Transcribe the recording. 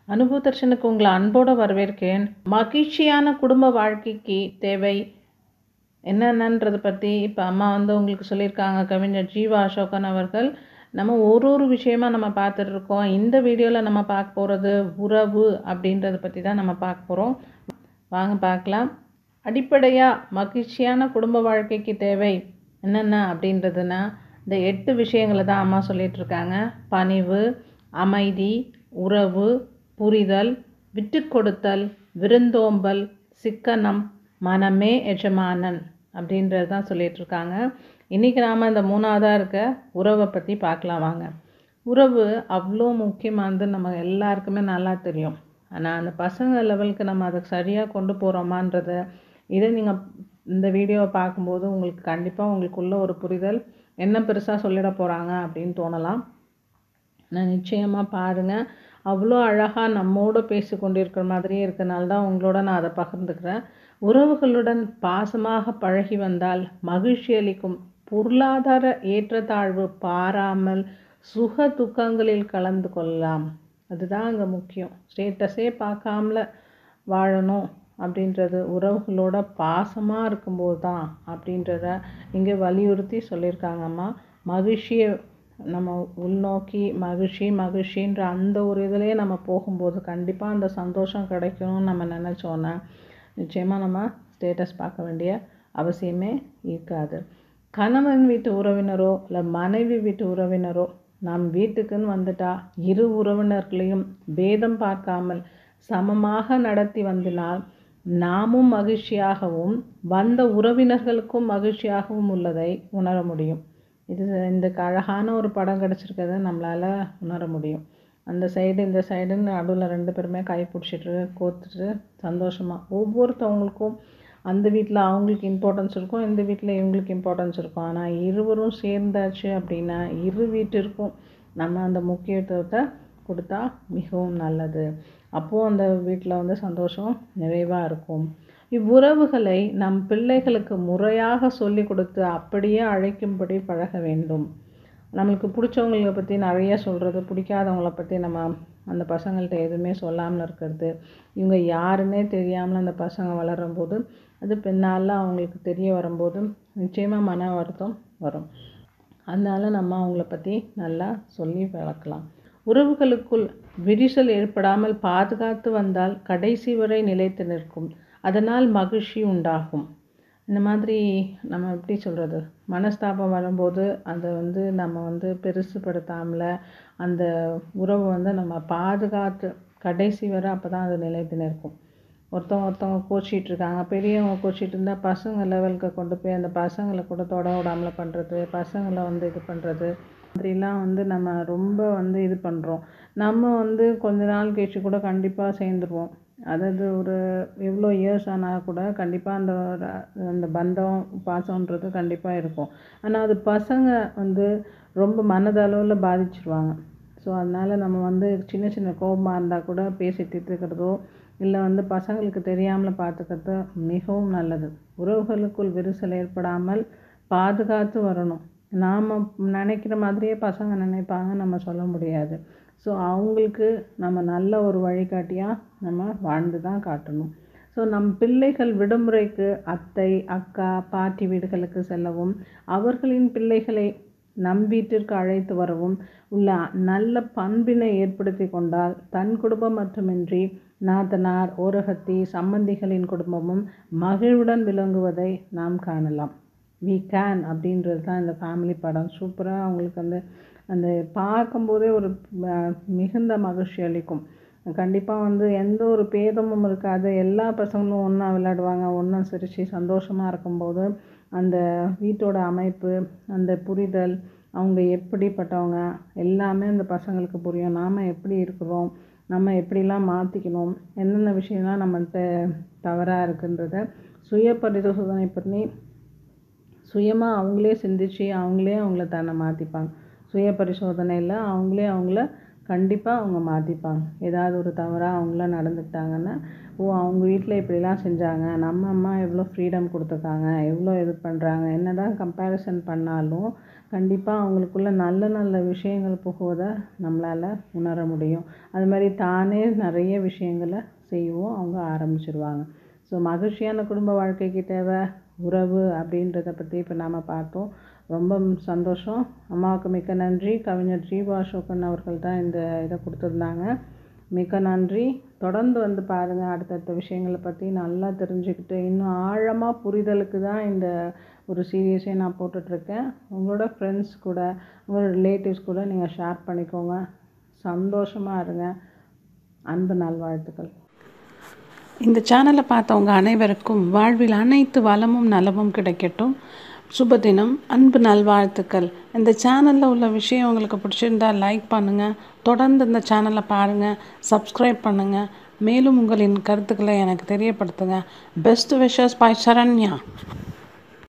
அனுபவ தர்ஷனுக்கு உங்களை அன்போடு வரவேற்கிறேன் மகிழ்ச்சியான குடும்ப வாழ்க்கைக்கு தேவை என்னென்னன்றதை பற்றி இப்போ அம்மா வந்து உங்களுக்கு சொல்லியிருக்காங்க கவிஞர் ஜீவா அசோகன் அவர்கள் நம்ம ஒரு ஒரு விஷயமா நம்ம பார்த்துட்டு இருக்கோம் இந்த வீடியோவில் நம்ம பார்க்க போகிறது உறவு அப்படின்றத பற்றி தான் நம்ம பார்க்க போகிறோம் வாங்க பார்க்கலாம் அடிப்படையாக மகிழ்ச்சியான குடும்ப வாழ்க்கைக்கு தேவை என்னென்ன அப்படின்றதுன்னா இந்த எட்டு விஷயங்களை தான் அம்மா சொல்லிட்டு இருக்காங்க பணிவு அமைதி உறவு புரிதல் விட்டு கொடுத்தல் விருந்தோம்பல் சிக்கனம் மனமே எஜமானன் அப்படின்றது தான் சொல்லிட்டு இருக்காங்க இன்றைக்கி நாம் இந்த மூணாவதாக இருக்க உறவை பற்றி பார்க்கலாம் வாங்க உறவு அவ்வளோ முக்கியமானது நம்ம எல்லாருக்குமே நல்லா தெரியும் ஆனால் அந்த பசங்க லெவலுக்கு நம்ம அதை சரியாக கொண்டு போகிறோமான்றத இதை நீங்கள் இந்த வீடியோவை பார்க்கும்போது உங்களுக்கு கண்டிப்பாக உங்களுக்குள்ள ஒரு புரிதல் என்ன பெருசாக சொல்லிட போகிறாங்க அப்படின்னு தோணலாம் நான் நிச்சயமாக பாருங்கள் அவ்வளோ அழகாக நம்மோடு பேசி கொண்டிருக்கிற மாதிரியே இருக்கனால தான் உங்களோட நான் அதை பகிர்ந்துக்கிறேன் உறவுகளுடன் பாசமாக பழகி வந்தால் மகிழ்ச்சி அளிக்கும் பொருளாதார ஏற்றத்தாழ்வு பாராமல் சுக துக்கங்களில் கலந்து கொள்ளலாம் அதுதான் அங்கே முக்கியம் ஸ்டேட்டஸே பார்க்காமல வாழணும் அப்படின்றது உறவுகளோட பாசமாக இருக்கும்போது தான் அப்படின்றத இங்கே வலியுறுத்தி சொல்லியிருக்காங்கம்மா மகிழ்ச்சியை நம்ம உள்நோக்கி மகிழ்ச்சி மகிழ்ச்சின்ற அந்த ஒரு இதிலே நம்ம போகும்போது கண்டிப்பாக அந்த சந்தோஷம் கிடைக்கணும்னு நம்ம நினச்சோன்னா நிச்சயமாக நம்ம ஸ்டேட்டஸ் பார்க்க வேண்டிய அவசியமே இருக்காது கணவன் வீட்டு உறவினரோ இல்லை மனைவி வீட்டு உறவினரோ நம் வீட்டுக்குன்னு வந்துட்டா இரு உறவினர்களையும் பேதம் பார்க்காமல் சமமாக நடத்தி வந்தினால் நாமும் மகிழ்ச்சியாகவும் வந்த உறவினர்களுக்கும் மகிழ்ச்சியாகவும் உள்ளதை உணர முடியும் இது இந்த அழகான ஒரு படம் கிடச்சிருக்கிறத நம்மளால் உணர முடியும் அந்த சைடு இந்த சைடுன்னு நடுவில் ரெண்டு பேருமே கை பிடிச்சிட்டு கோத்துட்டு சந்தோஷமாக ஒவ்வொருத்தவங்களுக்கும் அந்த வீட்டில் அவங்களுக்கு இம்பார்ட்டன்ஸ் இருக்கும் இந்த வீட்டில் இவங்களுக்கு இம்பார்ட்டன்ஸ் இருக்கும் ஆனால் இருவரும் சேர்ந்தாச்சு அப்படின்னா இரு வீட்டிற்கும் நம்ம அந்த முக்கியத்துவத்தை கொடுத்தா மிகவும் நல்லது அப்போது அந்த வீட்டில் வந்து சந்தோஷம் நிறைவாக இருக்கும் இவ்வுறவுகளை நம் பிள்ளைகளுக்கு முறையாக சொல்லி கொடுத்து அப்படியே அழைக்கும்படி பழக வேண்டும் நம்மளுக்கு பிடிச்சவங்கள பற்றி நிறைய சொல்கிறது பிடிக்காதவங்கள பற்றி நம்ம அந்த பசங்கள்கிட்ட எதுவுமே சொல்லாமல் இருக்கிறது இவங்க யாருன்னே தெரியாமல் அந்த பசங்க வளரும்போது அது பின்னால் அவங்களுக்கு தெரிய வரும்போது நிச்சயமாக மன வருத்தம் வரும் அதனால் நம்ம அவங்கள பற்றி நல்லா சொல்லி வளர்க்கலாம் உறவுகளுக்குள் விரிசல் ஏற்படாமல் பாதுகாத்து வந்தால் கடைசி வரை நிலைத்து நிற்கும் அதனால் மகிழ்ச்சி உண்டாகும் இந்த மாதிரி நம்ம எப்படி சொல்கிறது மனஸ்தாபம் வரும்போது அதை வந்து நம்ம வந்து பெருசுப்படுத்தாமல் அந்த உறவை வந்து நம்ம பாதுகாத்து கடைசி வரை அப்போ தான் அது நிலைத்து நிற்கும் ஒருத்தவங்க ஒருத்தவங்க கோச்சிட்டு இருக்காங்க பெரியவங்க கோச்சிட்டு இருந்தால் பசங்க லெவலுக்கு கொண்டு போய் அந்த பசங்களை கூட தொட விடாமல் பண்ணுறது பசங்களை வந்து இது பண்ணுறது மாதிரிலாம் வந்து நம்ம ரொம்ப வந்து இது பண்ணுறோம் நம்ம வந்து கொஞ்ச நாள் கழிச்சு கூட கண்டிப்பாக சேர்ந்துருவோம் அதாவது ஒரு எவ்வளோ இயர்ஸ் ஆனால் கூட கண்டிப்பாக அந்த அந்த பந்தம் பாசம்ன்றது கண்டிப்பாக இருக்கும் ஆனால் அது பசங்க வந்து ரொம்ப மனதளவில் பாதிச்சிருவாங்க ஸோ அதனால் நம்ம வந்து சின்ன சின்ன கோபமாக இருந்தால் கூட பேசி தீர்த்துக்கிறதோ இல்லை வந்து பசங்களுக்கு தெரியாமல் பார்த்துக்கிறது மிகவும் நல்லது உறவுகளுக்குள் விரிசல் ஏற்படாமல் பாதுகாத்து வரணும் நாம் நினைக்கிற மாதிரியே பசங்க நினைப்பாங்க நம்ம சொல்ல முடியாது ஸோ அவங்களுக்கு நம்ம நல்ல ஒரு வழிகாட்டியாக நம்ம வாழ்ந்து தான் காட்டணும் ஸோ நம் பிள்ளைகள் விடுமுறைக்கு அத்தை அக்கா பாட்டி வீடுகளுக்கு செல்லவும் அவர்களின் பிள்ளைகளை நம் வீட்டிற்கு அழைத்து வரவும் உள்ள நல்ல பண்பினை ஏற்படுத்தி கொண்டால் தன் குடும்பம் மட்டுமின்றி நாத்தனார் ஓரகத்தி சம்பந்திகளின் குடும்பமும் மகிழ்வுடன் விளங்குவதை நாம் காணலாம் வி கேன் அப்படின்றது தான் இந்த ஃபேமிலி படம் சூப்பராக அவங்களுக்கு வந்து அந்த பார்க்கும்போதே ஒரு மிகுந்த மகிழ்ச்சி அளிக்கும் கண்டிப்பாக வந்து எந்த ஒரு பேதமும் இருக்காது எல்லா பசங்களும் ஒன்றா விளையாடுவாங்க ஒன்றா சிரித்து சந்தோஷமாக இருக்கும்போது அந்த வீட்டோட அமைப்பு அந்த புரிதல் அவங்க எப்படிப்பட்டவங்க எல்லாமே அந்த பசங்களுக்கு புரியும் நாம் எப்படி இருக்கிறோம் நம்ம எப்படிலாம் மாற்றிக்கணும் என்னென்ன விஷயம்லாம் நம்மள்கிட்ட தவறாக இருக்குன்றத சுய பரிசோதனை பண்ணி சுயமாக அவங்களே சிந்திச்சு அவங்களே அவங்கள தன்னை மாற்றிப்பாங்க சுய பரிசோதனையில் அவங்களே அவங்கள கண்டிப்பாக அவங்க மாற்றிப்பாங்க ஏதாவது ஒரு தவறாக அவங்களாம் நடந்துக்கிட்டாங்கன்னா ஓ அவங்க வீட்டில் இப்படிலாம் செஞ்சாங்க நம்ம அம்மா எவ்வளோ ஃப்ரீடம் கொடுத்துருக்காங்க எவ்வளோ இது பண்ணுறாங்க என்ன தான் கம்பேரிசன் பண்ணாலும் கண்டிப்பாக அவங்களுக்குள்ள நல்ல நல்ல விஷயங்கள் புகுவதை நம்மளால் உணர முடியும் அது மாதிரி தானே நிறைய விஷயங்களை செய்யவும் அவங்க ஆரம்பிச்சிருவாங்க ஸோ மகிழ்ச்சியான குடும்ப வாழ்க்கைக்கு தேவை உறவு அப்படின்றத பற்றி இப்போ நாம் பார்த்தோம் ரொம்ப சந்தோஷம் அம்மாவுக்கு மிக்க நன்றி கவிஞர் ஜீவா அசோகன் அவர்கள் தான் இந்த இதை கொடுத்துருந்தாங்க மிக்க நன்றி தொடர்ந்து வந்து பாருங்கள் அடுத்தடுத்த விஷயங்களை பற்றி நல்லா தெரிஞ்சுக்கிட்டு இன்னும் ஆழமாக புரிதலுக்கு தான் இந்த ஒரு சீரியஸே நான் போட்டுட்ருக்கேன் உங்களோட ஃப்ரெண்ட்ஸ் கூட உங்களோட ரிலேட்டிவ்ஸ் கூட நீங்கள் ஷேர் பண்ணிக்கோங்க சந்தோஷமாக இருங்க அன்பு நல்வாழ்த்துக்கள் இந்த சேனலை பார்த்தவங்க அனைவருக்கும் வாழ்வில் அனைத்து வளமும் நலமும் கிடைக்கட்டும் சுபதினம் அன்பு நல்வாழ்த்துக்கள் இந்த சேனலில் உள்ள விஷயம் உங்களுக்கு பிடிச்சிருந்தா லைக் பண்ணுங்கள் தொடர்ந்து இந்த சேனலை பாருங்கள் சப்ஸ்கிரைப் பண்ணுங்கள் மேலும் உங்களின் கருத்துக்களை எனக்கு தெரியப்படுத்துங்க பெஸ்ட் விஷஸ் பை சரண்யா